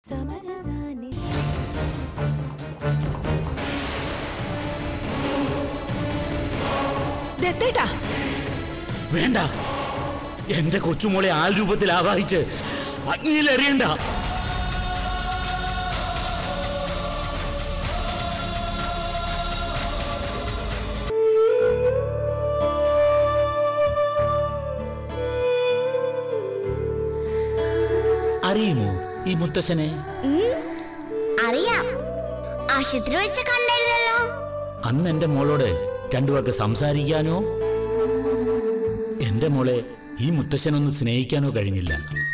ദത്തേട്ടാ വേണ്ട എന്റെ കൊച്ചുമോളെ ആൾ രൂപത്തിൽ ആവാഹിച്ച് അഗ്നിയിൽ എറിയണ്ട അറിയുമോ ഈ മുത്തശ്ശനെ അറിയാം ആശുപത്രി വെച്ച് കണ്ടായിരുന്നല്ലോ അന്ന് എന്റെ മോളോട് രണ്ടു വാക്ക് സംസാരിക്കാനോ എന്റെ മോളെ ഈ മുത്തശ്ശനൊന്ന് സ്നേഹിക്കാനോ കഴിഞ്ഞില്ല